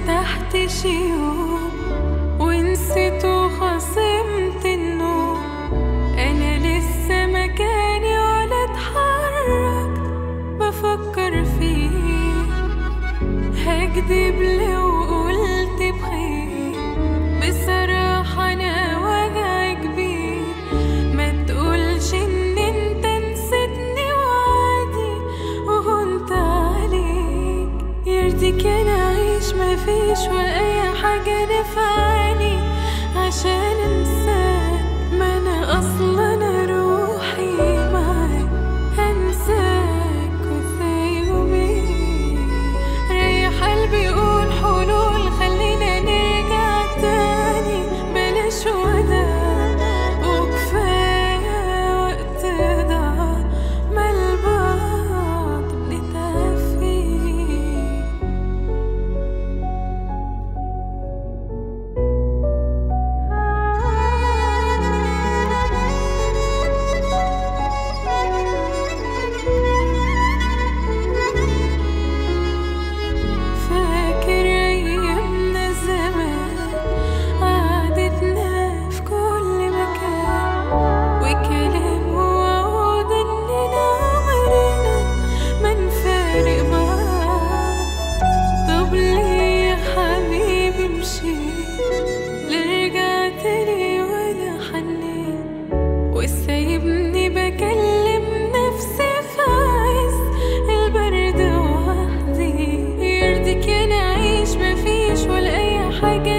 ارتحت شي يوم ونسيت وخصمت النوم انا لسه مكاني ولا اتحركت بفكر فيك هكدب لو قلت بخير بصراحة أنا وجعي كبير ما تقولش إن أنت نسيتني وعادي وهنت عليك يرضيك أنا أعيش مفيش وأي حاجة نفعني عشان أنساك ما أنا أصلا روحي معاك هنساك وسايبه بيك ريح قلبي قول حلول خلينا نرجع تاني بلاش وداع وكفاية وقت ضاع ما البعض بنتعب فيه فاكر أيامنا زمان قعدتنا في كل مكان وكلام ووعود إننا عمرنا ما نفارق بعض طب ليه يا حبيبي مشيت لا رجعت لي ولا حنيت وسايبني بكلم نفسي في عز البرد وحدي يرضيك انا اعيش مفيش ولا اي حاجة